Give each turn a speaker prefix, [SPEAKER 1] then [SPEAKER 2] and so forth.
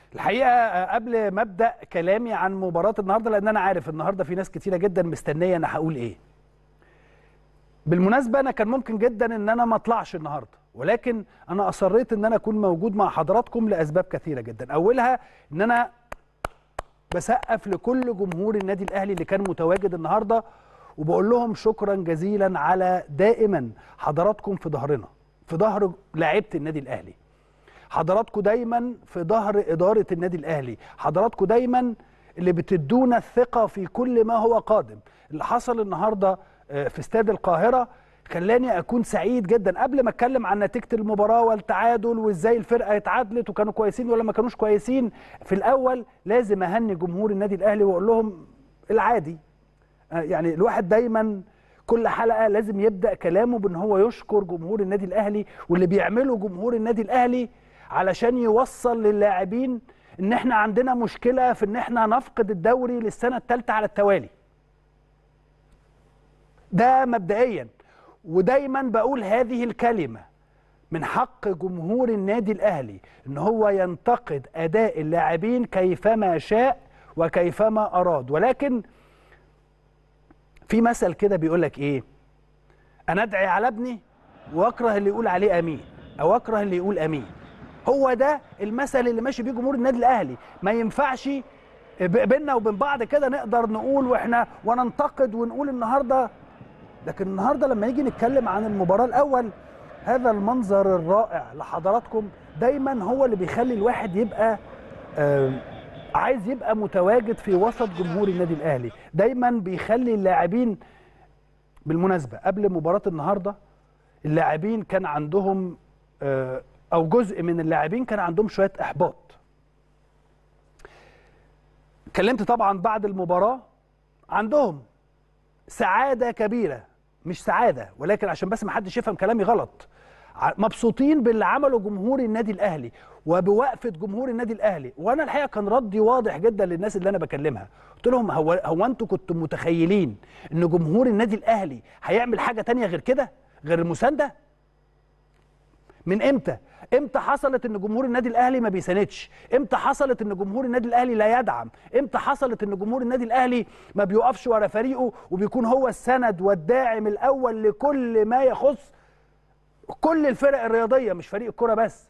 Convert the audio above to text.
[SPEAKER 1] الحقيقه قبل ما ابدا كلامي عن مباراه النهارده لان انا عارف النهارده في ناس كتيره جدا مستنيه انا هقول ايه بالمناسبه انا كان ممكن جدا ان انا ما اطلعش النهارده ولكن انا اصريت ان انا اكون موجود مع حضراتكم لاسباب كثيره جدا اولها ان انا بسقف لكل جمهور النادي الاهلي اللي كان متواجد النهارده وبقول لهم شكرا جزيلا على دائما حضراتكم في ظهرنا في ظهر لعيبه النادي الاهلي حضراتكم دايما في ظهر اداره النادي الاهلي حضراتكم دايما اللي بتدونا الثقه في كل ما هو قادم اللي حصل النهارده في استاد القاهره خلاني اكون سعيد جدا قبل ما اتكلم عن نتيجه المباراه والتعادل وازاي الفرقه اتعادلت وكانوا كويسين ولا ما كانوش كويسين في الاول لازم اهني جمهور النادي الاهلي واقول لهم العادي يعني الواحد دايما كل حلقه لازم يبدا كلامه بان هو يشكر جمهور النادي الاهلي واللي بيعمله جمهور النادي الاهلي علشان يوصل للاعبين ان احنا عندنا مشكله في ان احنا نفقد الدوري للسنه الثالثه على التوالي ده مبدئيا ودايما بقول هذه الكلمه من حق جمهور النادي الاهلي ان هو ينتقد اداء اللاعبين كيفما شاء وكيفما اراد ولكن في مثل كده بيقول لك ايه انا ادعي على ابني واكره اللي يقول عليه امين او اكره اللي يقول امين هو ده المثل اللي ماشي بيه جمهور النادي الاهلي ما ينفعش بيننا وبين بعض كده نقدر نقول واحنا وننتقد ونقول النهارده لكن النهارده لما نيجي نتكلم عن المباراه الاول هذا المنظر الرائع لحضراتكم دايما هو اللي بيخلي الواحد يبقى آه عايز يبقى متواجد في وسط جمهور النادي الاهلي دايما بيخلي اللاعبين بالمناسبه قبل مباراه النهارده اللاعبين كان عندهم آه او جزء من اللاعبين كان عندهم شويه احباط اتكلمت طبعا بعد المباراه عندهم سعاده كبيره مش سعاده ولكن عشان بس ما حدش يفهم كلامي غلط مبسوطين باللي عمله جمهور النادي الاهلي وبوقفه جمهور النادي الاهلي وانا الحقيقه كان ردي واضح جدا للناس اللي انا بكلمها قلت لهم هو هو انتوا كنتوا متخيلين ان جمهور النادي الاهلي هيعمل حاجه تانية غير كده غير المسانده من امتى امتى حصلت ان جمهور النادي الاهلي ما بيساندش امتى حصلت ان جمهور النادي الاهلي لا يدعم امتى حصلت ان جمهور النادي الاهلي ما بيقفش ورا فريقه وبيكون هو السند والداعم الاول لكل ما يخص كل الفرق الرياضيه مش فريق الكره بس